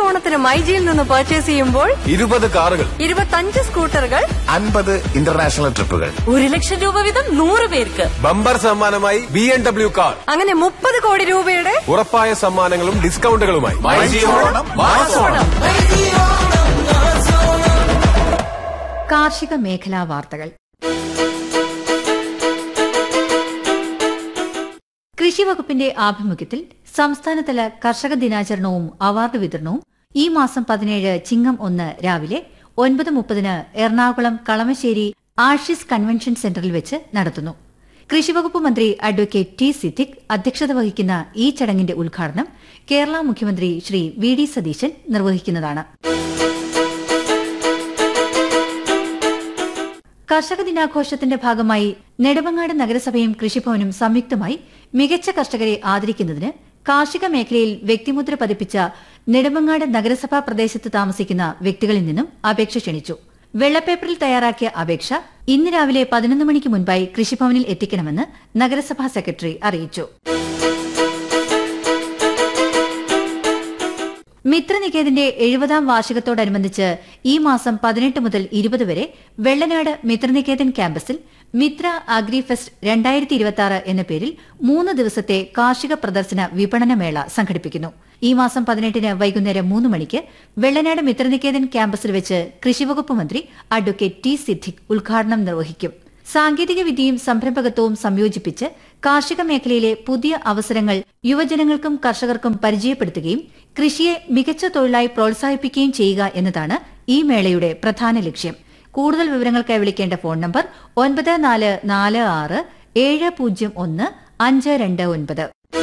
ഓണത്തിന് മൈജിയിൽ നിന്ന് പർച്ചേസ് ചെയ്യുമ്പോൾ ഇരുപത് കാറുകൾ ഇരുപത്തഞ്ച് സ്കൂട്ടറുകൾ അൻപത് ഇന്റർനാഷണൽ ട്രിപ്പുകൾ ഒരു ലക്ഷം രൂപ വീതം നൂറ് പേർക്ക് ബമ്പർ സമ്മാനമായി ബി എം ഡബ്ല്യു കാർ അങ്ങനെ മുപ്പത് കോടി രൂപയുടെ ഉറപ്പായ സമ്മാനങ്ങളും ഡിസ്കൗണ്ടുകളുമായി കാർഷിക മേഖലാ വാർത്തകൾ കൃഷി വകുപ്പിന്റെ ആഭിമുഖ്യത്തിൽ സംസ്ഥാനതല കർഷക ദിനാചരണവും അവാർഡ് വിതരണവും ഈ മാസം പതിനേഴ് ചിങ്ങം ഒന്ന് രാവിലെ ഒൻപത് മുപ്പതിന് എറണാകുളം കളമശ്ശേരി ആഷിസ് കൺവെൻഷൻ സെന്ററിൽ വെച്ച് നടത്തുന്നു കൃഷിവകുപ്പ് മന്ത്രി അഡ്വക്കേറ്റ് ടി സിദ്ദിഖ് അധ്യക്ഷത വഹിക്കുന്ന ഈ ചടങ്ങിന്റെ ഉദ്ഘാടനം കേരള മുഖ്യമന്ത്രി ശ്രീ വി ഡി സതീശൻ നിർവഹിക്കുന്നതാണ് കർഷക ദിനാഘോഷത്തിന്റെ ഭാഗമായി നെടുമങ്ങാട് നഗരസഭയും കൃഷിഭവനും സംയുക്തമായി മികച്ച കർഷകരെ ആദരിക്കുന്നതിന് കാർഷിക മേഖലയിൽ വ്യക്തിമുദ്ര പതിപ്പിച്ച നെടുമങ്ങാട് നഗരസഭാ പ്രദേശത്ത് താമസിക്കുന്ന വ്യക്തികളിൽ നിന്നും അപേക്ഷ ക്ഷണിച്ചു വെള്ളപ്പേപ്പറിൽ തയ്യാറാക്കിയ അപേക്ഷ ഇന്ന് രാവിലെ പതിനൊന്ന് മണിക്ക് മുൻപായി കൃഷിഭവനിൽ എത്തിക്കണമെന്ന് നഗരസഭാ സെക്രട്ടറി അറിയിച്ചു മിത്രനികേതന്റെ എഴുപതാം വാർഷികത്തോടനുബന്ധിച്ച് ഈ മാസം പതിനെട്ട് മുതൽ ഇരുപത് വരെ വെള്ളനാട് മിത്രനികേതൻ ക്യാമ്പസിൽ മിത്ര അഗ്രിഫെസ്റ്റ് രണ്ടായിരത്തി ഇരുപത്തി എന്ന പേരിൽ മൂന്ന് ദിവസത്തെ കാർഷിക പ്രദർശന വിപണന മേള സംഘടിപ്പിക്കുന്നു ഈ മാസം പതിനെട്ടിന് വൈകുന്നേരം മൂന്ന് മണിക്ക് വെള്ളനാട് മിത്രനികേതൻ ക്യാമ്പസിൽ വെച്ച് കൃഷിവകുപ്പ് മന്ത്രി അഡ്വക്കേറ്റ് ടി സിദ്ദിഖ് ഉദ്ഘാടനം നിർവഹിക്കും സാങ്കേതിക വിദ്യയും സംരംഭകത്വവും സംയോജിപ്പിച്ച് കാർഷിക മേഖലയിലെ പുതിയ അവസരങ്ങൾ യുവജനങ്ങൾക്കും കർഷകർക്കും പരിചയപ്പെടുത്തുകയും കൃഷിയെ മികച്ച തൊഴിലായി പ്രോത്സാഹിപ്പിക്കുകയും ചെയ്യുക എന്നതാണ് ഈ മേളയുടെ പ്രധാന ലക്ഷ്യം കൂടുതൽ വിവരങ്ങൾക്കായി വിളിക്കേണ്ട ഫോൺ നമ്പർ ഒൻപത് നാല് നാല് ആറ് ഏഴ് പൂജ്യം ഒന്ന് അഞ്ച് രണ്ട് ഒൻപത്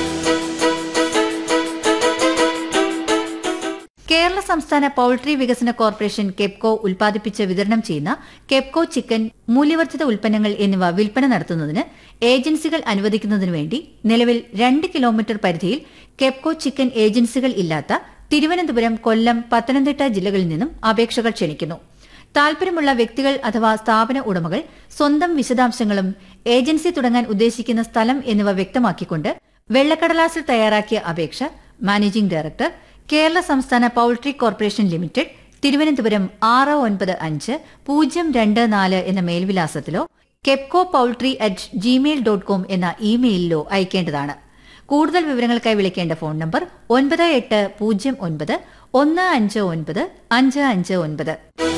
കേരള സംസ്ഥാന പൌൾട്രി വികസന കോർപ്പറേഷൻ കെപ്കോ ഉൽപ്പാദിപ്പിച്ച് വിതരണം ചെയ്യുന്ന കെപ്കോ ചിക്കൻ മൂല്യവർദ്ധിത ഉൽപ്പന്നങ്ങൾ എന്നിവ വിൽപ്പന നടത്തുന്നതിന് ഏജൻസികൾ അനുവദിക്കുന്നതിനു വേണ്ടി നിലവിൽ രണ്ട് കിലോമീറ്റർ പരിധിയിൽ കെപ്കോ ചിക്കൻ ഏജൻസികൾ ഇല്ലാത്ത തിരുവനന്തപുരം കൊല്ലം പത്തനംതിട്ട ജില്ലകളിൽ നിന്നും അപേക്ഷകൾ ക്ഷണിക്കുന്നു താൽപര്യമുള്ള വ്യക്തികൾ അഥവാ സ്ഥാപന ഉടമകൾ സ്വന്തം വിശദാംശങ്ങളും ഏജൻസി തുടങ്ങാൻ ഉദ്ദേശിക്കുന്ന സ്ഥലം എന്നിവ വ്യക്തമാക്കിക്കൊണ്ട് വെള്ളക്കടലാസിൽ തയ്യാറാക്കിയ അപേക്ഷ മാനേജിംഗ് ഡയറക്ടർ കേരള സംസ്ഥാന പൌൾട്രി കോർപ്പറേഷൻ ലിമിറ്റഡ് തിരുവനന്തപുരം ആറ് ഒൻപത് അഞ്ച് പൂജ്യം രണ്ട് നാല് എന്ന മേൽവിലാസത്തിലോ Kepco poultry at Gmail dot com എന്ന ഇമെയിലിലോ അയക്കേണ്ടതാണ് കൂടുതൽ വിവരങ്ങൾക്കായി വിളിക്കേണ്ട ഫോൺ നമ്പർ ഒൻപത് എട്ട് പൂജ്യം ഒൻപത് ഒന്ന് അഞ്ച് ഒൻപത് അഞ്ച് അഞ്ച് ഒൻപത്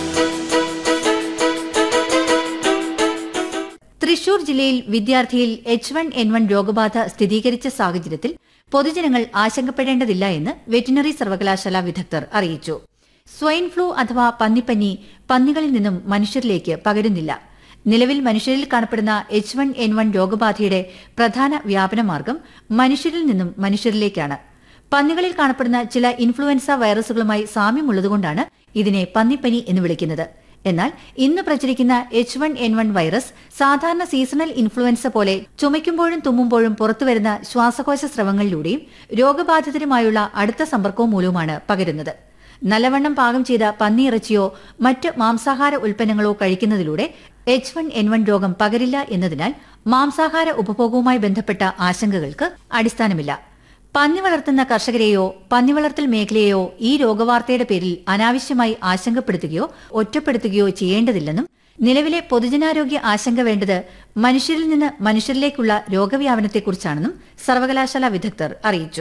തൃശൂർ ജില്ലയിൽ വിദ്യാർത്ഥിയിൽ എച്ച് വൺ എൻ വൺ രോഗബാധ സ്ഥിരീകരിച്ച സാഹചര്യത്തിൽ പൊതുജനങ്ങൾ ആശങ്കപ്പെടേണ്ടതില്ല എന്ന് വെറ്റിനറി സർവകലാശാല വിദഗ്ധർ അറിയിച്ചു സ്വൈൻ ഫ്ലൂ അഥവാ പന്നിപ്പനി പന്നികളിൽ നിന്നും മനുഷ്യരിലേക്ക് പകരുന്നില്ല നിലവിൽ മനുഷ്യരിൽ കാണപ്പെടുന്ന എച്ച് വൺ എൻ വൺ രോഗബാധയുടെ പ്രധാന വ്യാപന മാർഗം മനുഷ്യരിൽ നിന്നും മനുഷ്യരിലേക്കാണ് പന്നികളിൽ കാണപ്പെടുന്ന ചില ഇൻഫ്ലുവൻസ വൈറസുകളുമായി സാമ്യമുള്ളതുകൊണ്ടാണ് ഇതിനെ പന്നിപ്പനി എന്ന് വിളിക്കുന്നത് എന്നാൽ ഇന്ന് പ്രചരിക്കുന്ന H one N one virus സാധാരണ സീസണൽ ഇൻഫ്ലുവൻസ പോലെ ചുമയ്ക്കുമ്പോഴും തുമ്മുമ്പോഴും പുറത്തുവരുന്ന ശ്വാസകോശ സ്രവങ്ങളിലൂടെയും രോഗബാധിതരുമായുള്ള അടുത്ത സമ്പർക്കവും മൂലവുമാണ് പകരുന്നത് നല്ലവണ്ണം പാകം ചെയ്ത പന്നിയിറച്ചിയോ മറ്റ് മാംസാഹാര ഉൽപ്പന്നങ്ങളോ കഴിക്കുന്നതിലൂടെ എച്ച് വൺ എൻ വൺ രോഗം പകരില്ല എന്നതിനാൽ മാംസാഹാര ഉപഭോഗവുമായി ബന്ധപ്പെട്ട ആശങ്കകൾക്ക് അടിസ്ഥാനമില്ല പന്നി വളർത്തുന്ന കർഷകരെയോ പന്നി വളർത്തൽ മേഖലയെയോ ഈ രോഗവാർത്തയുടെ പേരിൽ അനാവശ്യമായി ആശങ്കപ്പെടുത്തുകയോ ഒറ്റപ്പെടുത്തുകയോ ചെയ്യേണ്ടതില്ലെന്നും നിലവിലെ പൊതുജനാരോഗ്യ ആശങ്ക വേണ്ടത് മനുഷ്യരിൽ നിന്ന് മനുഷ്യരിലേക്കുള്ള രോഗവ്യാപനത്തെക്കുറിച്ചാണെന്നും സർവകലാശാല വിദഗ്ധർ അറിയിച്ചു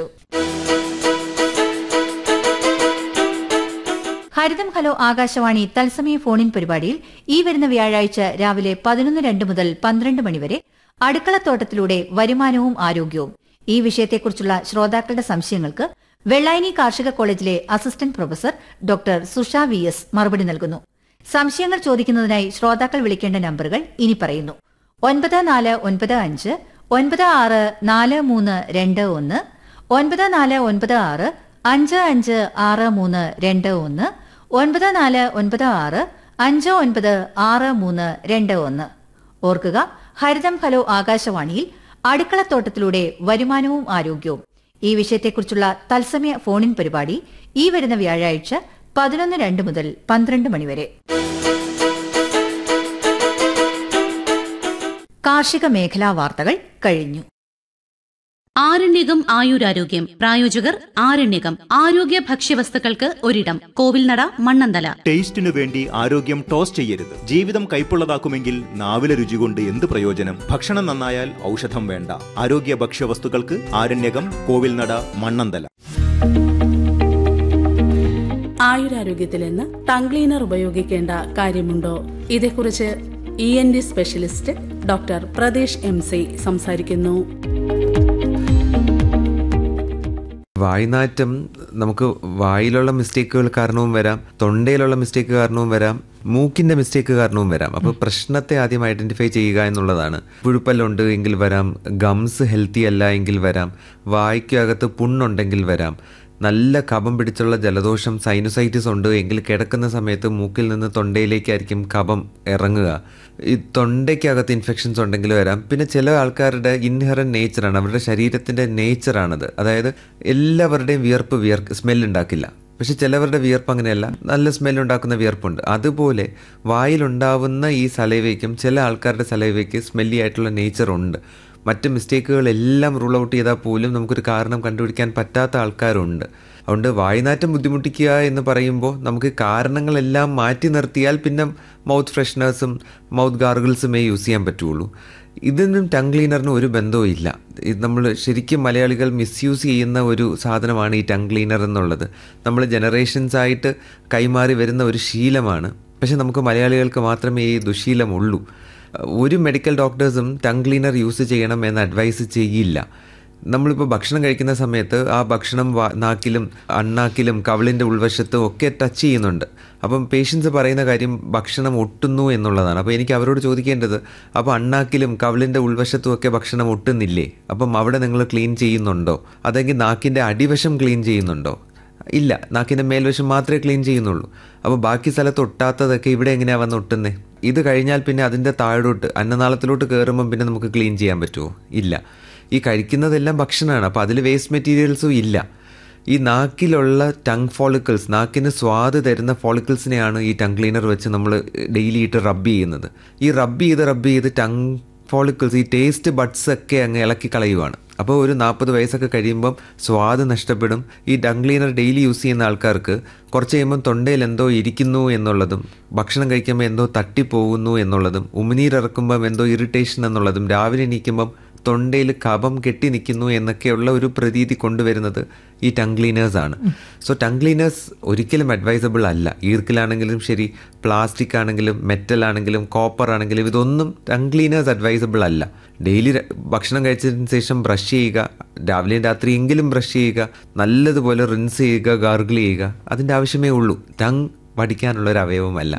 ഹരിതം ഹലോ ആകാശവാണി തത്സമയ ഫോണിൻ പരിപാടിയിൽ ഈ വരുന്ന വ്യാഴാഴ്ച രാവിലെ പതിനൊന്ന് രണ്ട് മുതൽ പന്ത്രണ്ട് മണിവരെ അടുക്കളത്തോട്ടത്തിലൂടെ വരുമാനവും ആരോഗ്യവും ഈ വിഷയത്തെക്കുറിച്ചുള്ള ശ്രോതാക്കളുടെ സംശയങ്ങൾക്ക് വെള്ളായനി കാർഷിക കോളേജിലെ assistant professor doctor Susha V S മറുപടി നൽകുന്നു സംശയങ്ങൾ ചോദിക്കുന്നതിനായി ശ്രോതാക്കൾ വിളിക്കേണ്ട നമ്പറുകൾ ഇനി പറയുന്നു ഒൻപത് നാല് ഒൻപത് അഞ്ച് ഒൻപത് ആറ് നാല് മൂന്ന് രണ്ട് ഒന്ന് ഒൻപത് നാല് ഒൻപത് ആറ് അഞ്ച് അഞ്ച് ആറ് മൂന്ന് രണ്ട് ഒന്ന് ഒൻപത് നാല് ഒൻപത് ആറ് അഞ്ച് ഒൻപത് ആറ് മൂന്ന് രണ്ട് ഒന്ന് ഓർക്കുക ഹരിതം ഹലോ ആകാശവാണിയിൽ അടുക്കളത്തോട്ടത്തിലൂടെ വരുമാനവും ആരോഗ്യവും ഈ വിഷയത്തെക്കുറിച്ചുള്ള തത്സമയ ഫോണിൻ പരിപാടി ഈ വരുന്ന വ്യാഴാഴ്ച പതിനൊന്ന് രണ്ട് മുതൽ പന്ത്രണ്ട് മണിവരെ കാർഷിക മേഖലാ വാർത്തകൾ കഴിഞ്ഞു ആരണ്യകം ആയുരാരോഗ്യം പ്രായോജകർ ആരണ്യകം ആരോഗ്യ ഭക്ഷ്യവസ്തുക്കൾക്ക് ഒരിടം കോവിൽനട മണ്ണന്തല ടേസ്റ്റിനു വേണ്ടി ആരോഗ്യം ടോസ് ചെയ്യരുത് ജീവിതം കൈപ്പുള്ളതാക്കുമെങ്കിൽ നാവിലെ രുചി കൊണ്ട് എന്ത് പ്രയോജനം ഭക്ഷണം നന്നായാൽ ഔഷധം വേണ്ട ആരോഗ്യ ഭക്ഷ്യവസ്തുക്കൾക്ക് ആരണ്യകം കോവിൽനട മണ്ണന്തല ആയുരാരോഗ്യത്തിൽ നിന്ന് ടങ് ക്ലീനർ ഉപയോഗിക്കേണ്ട കാര്യമുണ്ടോ ഇതേക്കുറിച്ച് E N T specialist doctor Pratheesh M C സംസാരിക്കുന്നു വായ്നാറ്റം നമുക്ക് വായിലുള്ള മിസ്റ്റേക്കുകൾ കാരണവും വരാം തൊണ്ടയിലുള്ള മിസ്റ്റേക്ക് കാരണവും വരാം മൂക്കിന്റെ മിസ്റ്റേക്ക് കാരണവും വരാം അപ്പോൾ പ്രശ്നത്തെ ആദ്യം ഐഡന്റിഫൈ ചെയ്യുക എന്നുള്ളതാണ് പുഴുപ്പല്ലുണ്ട് എങ്കിൽ വരാം ഗംസ് ഹെൽത്തി അല്ല എങ്കിൽ വരാം വായ്ക്കകത്ത് പുണ്ണുണ്ടെങ്കിൽ വരാം നല്ല കഫം പിടിച്ചുള്ള ജലദോഷം സൈനുസൈറ്റിസ് ഉണ്ട് എങ്കിൽ കിടക്കുന്ന സമയത്ത് മൂക്കിൽ നിന്ന് തൊണ്ടയിലേക്കായിരിക്കും കഫം ഇറങ്ങുക ഈ തൊണ്ടയ്ക്കകത്ത് ഇൻഫെക്ഷൻസ് ഉണ്ടെങ്കിൽ വരാം പിന്നെ ചില ആൾക്കാരുടെ ഇൻഹറൻ നേച്ചറാണ് അവരുടെ ശരീരത്തിൻ്റെ നേച്ചറാണത് അതായത് എല്ലാവരുടെയും വിയർപ്പ് വിയർക്ക് സ്മെല്ലുണ്ടാക്കില്ല പക്ഷെ ചിലവരുടെ വിയർപ്പ് അങ്ങനെയല്ല നല്ല സ്മെല്ലുണ്ടാക്കുന്ന വിയർപ്പുണ്ട് അതുപോലെ വായിലുണ്ടാവുന്ന ഈ സലൈവയ്ക്കും ചില ആൾക്കാരുടെ സലൈവയ്ക്ക് സ്മെല്ലി ആയിട്ടുള്ള നേച്ചർ ഉണ്ട് മറ്റ് മിസ്റ്റേക്കുകളെല്ലാം റൂൾ ഔട്ട് ചെയ്താൽ പോലും നമുക്കൊരു കാരണം കണ്ടുപിടിക്കാൻ പറ്റാത്ത ആൾക്കാരുണ്ട് അതുകൊണ്ട് വായുനാറ്റം ബുദ്ധിമുട്ടിക്കുക എന്ന് പറയുമ്പോൾ നമുക്ക് കാരണങ്ങളെല്ലാം മാറ്റി നിർത്തിയാൽ പിന്നെ മൗത്ത് ഫ്രഷ്നേഴ്സും മൗത്ത് ഗാർഗിൾസുമേ യൂസ് ചെയ്യാൻ പറ്റുള്ളൂ ഇതിനും ടങ് ക്ലീനറിനും ഒരു ബന്ധവും ഇല്ല ഇത് നമ്മൾ ശരിക്കും മലയാളികൾ മിസ്യൂസ് ചെയ്യുന്ന ഒരു സാധനമാണ് ഈ ടങ് ക്ലീനർ എന്നുള്ളത് നമ്മൾ ജനറേഷൻസ് ആയിട്ട് കൈമാറി വരുന്ന ഒരു ശീലമാണ് പക്ഷെ നമുക്ക് മലയാളികൾക്ക് മാത്രമേ ഈ ദുശീലമുള്ളൂ ഒരു മെഡിക്കൽ ഡോക്ടേഴ്സും ടങ് ക്ലീനർ യൂസ് ചെയ്യണം എന്ന് അഡ്വൈസ് ചെയ്യില്ല നമ്മളിപ്പോൾ ഭക്ഷണം കഴിക്കുന്ന സമയത്ത് ആ ഭക്ഷണം വാ- നാക്കിലും അണ്ണാക്കിലും കവിളിൻ്റെ ഉൾവശത്തും ഒക്കെ ടച്ച് ചെയ്യുന്നുണ്ട് അപ്പം പേഷ്യൻസ് പറയുന്ന കാര്യം ഭക്ഷണം ഒട്ടുന്നു എന്നുള്ളതാണ് അപ്പോൾ എനിക്ക് അവരോട് ചോദിക്കേണ്ടത് അപ്പോൾ അണ്ണാക്കിലും കവിളിൻ്റെ ഉൾവശത്തും ഒക്കെ ഭക്ഷണം ഒട്ടുന്നില്ലേ അപ്പം അവിടെ നിങ്ങൾ ക്ലീൻ ചെയ്യുന്നുണ്ടോ അതെങ്കിൽ നാക്കിൻ്റെ അടിവശം ക്ലീൻ ചെയ്യുന്നുണ്ടോ ഇല്ല നാക്കിൻ്റെ മേൽവശം മാത്രമേ ക്ലീൻ ചെയ്യുന്നുള്ളൂ അപ്പോൾ ബാക്കി സ്ഥലത്ത് ഒട്ടാത്തതൊക്കെ ഇവിടെ എങ്ങനെയാണ് വന്ന് ഒട്ടുന്നേ ഇത് കഴിഞ്ഞാൽ പിന്നെ അതിൻ്റെ താഴോട്ട് അന്നനാളത്തിലോട്ട് കയറുമ്പം പിന്നെ നമുക്ക് ക്ലീൻ ചെയ്യാൻ പറ്റുമോ ഇല്ല ഈ കഴിക്കുന്നതെല്ലാം ഭക്ഷണമാണ് അപ്പോൾ അതിൽ വേസ്റ്റ് മെറ്റീരിയൽസും ഇല്ല ഈ നാക്കിലുള്ള ടങ് ഫോളിക്കിൾസ് നാക്കിന് സ്വാദ് തരുന്ന ഫോളിക്കിൾസിനെയാണ് ഈ ടങ് ക്ലീനർ വെച്ച് നമ്മൾ ഡെയിലി ഇട്ട് റബ്ബ് ചെയ്യുന്നത് ഈ റബ്ബ് ചെയ്ത് റബ്ബ് ചെയ്ത് ടങ് ഫോളിക്കിൾസ് ഈ ടേസ്റ്റ് ബഡ്സ് ഒക്കെ അങ്ങ് ഇളക്കി കളയുവാണ് അപ്പോൾ ഒരു നാൽപ്പത് വയസ്സൊക്കെ കഴിയുമ്പം സ്വാദ് നഷ്ടപ്പെടും ഈ ടങ് ക്ലീനർ ഡെയിലി യൂസ് ചെയ്യുന്ന ആൾക്കാർക്ക് കുറച്ച് കഴിയുമ്പം തൊണ്ടയിൽ എന്തോ ഇരിക്കുന്നു എന്നുള്ളതും ഭക്ഷണം കഴിക്കുമ്പോൾ എന്തോ തട്ടിപ്പോകുന്നു എന്നുള്ളതും ഉമിനീരിറക്കുമ്പം എന്തോ ഇറിറ്റേഷൻ എന്നുള്ളതും രാവിലെ എണീക്കുമ്പം തൊണ്ടയിൽ കഫം കെട്ടി നിൽക്കുന്നു എന്നൊക്കെയുള്ള ഒരു പ്രതീതി കൊണ്ടുവരുന്നത് ഈ ടങ് ക്ലീനേഴ്സ് ആണ് സോ ടങ് ക്ലീനേഴ്സ് ഒരിക്കലും അഡ്വൈസബിൾ അല്ല ഈർക്കിലാണെങ്കിലും ശരി പ്ലാസ്റ്റിക് ആണെങ്കിലും മെറ്റൽ ആണെങ്കിലും കോപ്പർ ആണെങ്കിലും ഇതൊന്നും ടങ് ക്ലീനേഴ്സ് അഡ്വൈസബിൾ അല്ല ഡെയിലി ഭക്ഷണം കഴിച്ചതിന് ശേഷം ബ്രഷ് ചെയ്യുക രാവിലെയും രാത്രിയെങ്കിലും ബ്രഷ് ചെയ്യുക നല്ലതുപോലെ റിൻസ് ചെയ്യുക ഗാർഗിൾ ചെയ്യുക അതിൻ്റെ ആവശ്യമേ ഉള്ളൂ ടങ് വടിക്കാനുള്ള ഒരു അവയവമല്ല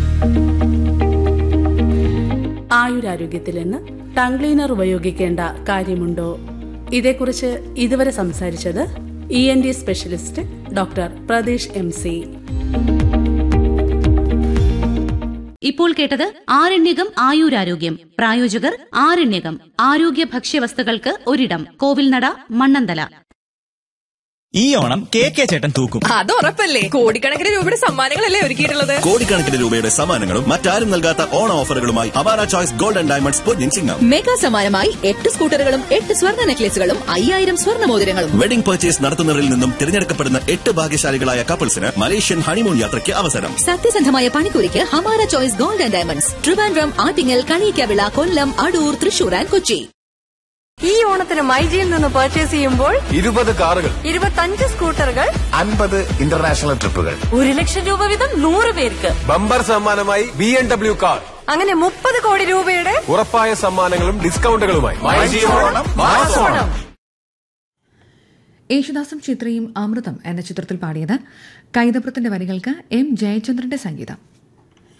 ആയുരാരോഗ്യത്തിൽ നിന്ന് ടങ് ക്ലീനർ ഉപയോഗിക്കേണ്ട കാര്യമുണ്ടോ ഇതേക്കുറിച്ച് ഇതുവരെ സംസാരിച്ചത് E N T specialist doctor Pratheesh M C ഇപ്പോൾ കേട്ടത് ആരണ്യകം ആയുരാരോഗ്യം പ്രായോജകർ ആരണ്യകം ആരോഗ്യ ഭക്ഷ്യവസ്തുക്കൾക്ക് ഒരിടം കോവിൽനട മണ്ണന്തല ഈ ഓണം കെ കെ ചേട്ടൻ തൂക്കും അത് ഉറപ്പല്ലേ കോടിക്കണക്കിന് രൂപയുടെ സമ്മാനങ്ങളല്ലേ ഒരുക്കിയിട്ടുള്ളത് കോടിക്കണക്കിന് രൂപയുടെ സമ്മാനങ്ങളും മറ്റാരും നൽകാത്ത ഓണ ഓഫറുകളുമായി അവാര ചോയ്സ് ഗോൾഡ് ആൻഡ് ഡയമണ്ട്സ് പൊന്നിൻ ചിങ്ങം മെഗാ സമ്മാനമായി എട്ട് സ്കൂട്ടറുകളും എട്ട് സ്വർണ്ണ നെക്ലേസുകളും അയ്യായിരം സ്വർണ്ണ മോതിരങ്ങളും വെഡിംഗ് പർച്ചേസ് നടത്തുന്നവരിൽ നിന്നും തിരഞ്ഞെടുക്കപ്പെടുന്ന എട്ട് ഭാഗ്യശാലികളായ കപ്പിൾസിന് മലേഷ്യൻ ഹണിമൂൺ യാത്രയ്ക്ക് അവസരം സത്യസന്ധമായ പണിക്കൂലിക്ക് Hamara choice gold and diamonds Trivandrum Attingal Kaniyakkavila Kollam Adoor Thrissur and Kochi ഈ ഓണത്തിന് മൈജിയിൽ നിന്ന് പർച്ചേസ് ചെയ്യുമ്പോൾ ഇരുപത് കാറുകൾ ഇരുപത്തഞ്ച് സ്കൂട്ടറുകൾ അൻപത് ഇന്റർനാഷണൽ ട്രിപ്പുകൾ ഒരു ലക്ഷം രൂപ വീതം നൂറ് പേർക്ക് ബമ്പർ സമ്മാനമായി ബി എം ഡബ്ല്യു കാർ അങ്ങനെ മുപ്പത് കോടി രൂപയുടെ ഉറപ്പായ സമ്മാനങ്ങളും ഡിസ്കൗണ്ടുകളുമായി യേശുദാസും ചിത്രയും അമൃതം എന്ന ചിത്രത്തിൽ പാടിയത് കൈതപ്രത്തിന്റെ വരികൾക്ക് എം ജയചന്ദ്രന്റെ സംഗീതം